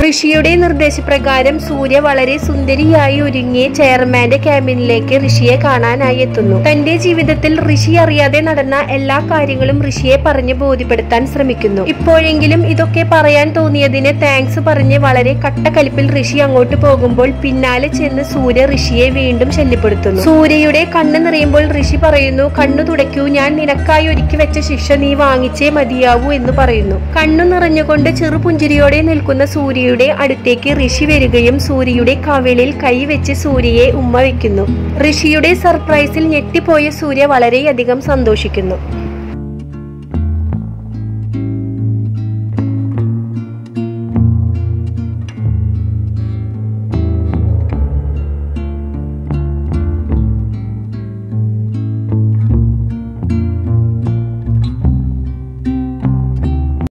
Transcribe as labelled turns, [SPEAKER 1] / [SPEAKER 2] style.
[SPEAKER 1] ഋഷിയുടെ നിർദ്ദേശപ്രകാരം സൂര്യ വളരെ സുന്ദരിയായി ഒരുങ്ങിയ ചെയർമാന്റെ ക്യാബിനിലേക്ക് ഋഷിയെ കാണാനായി എത്തുന്നു തന്റെ ജീവിതത്തിൽ ഋഷി അറിയാതെ നടന്ന എല്ലാ കാര്യങ്ങളും ഋഷിയെ പറഞ്ഞ് ബോധ്യപ്പെടുത്താൻ ശ്രമിക്കുന്നു ഇപ്പോഴെങ്കിലും ഇതൊക്കെ പറയാൻ തോന്നിയതിന് താങ്ക്സ് പറഞ്ഞ് വളരെ കട്ടക്കലിപ്പിൽ ഋഷി അങ്ങോട്ട് പോകുമ്പോൾ പിന്നാലെ ചെന്ന് സൂര്യ ഋഷിയെ വീണ്ടും ശല്യപ്പെടുത്തുന്നു സൂര്യയുടെ കണ്ണ് നിറയുമ്പോൾ ഋഷി പറയുന്നു കണ്ണു തുടയ്ക്കൂ ഞാൻ നിനക്കായി ഒരുക്കി വെച്ച ശിക്ഷ നീ വാങ്ങിച്ചേ മതിയാവൂ എന്ന് പറയുന്നു കണ്ണു നിറഞ്ഞുകൊണ്ട് ചെറുപുഞ്ചിരിയോടെ നിൽക്കുന്ന സൂര്യയുടെ അടുത്തേക്ക് ഋഷി വരികയും സൂര്യയുടെ കവിളിൽ കൈവച്ച് സൂര്യയെ ഉമ്മ വയ്ക്കുന്നു ഋഷിയുടെ സർപ്രൈസിൽ ഞെട്ടിപ്പോയ സൂര്യ വളരെയധികം സന്തോഷിക്കുന്നു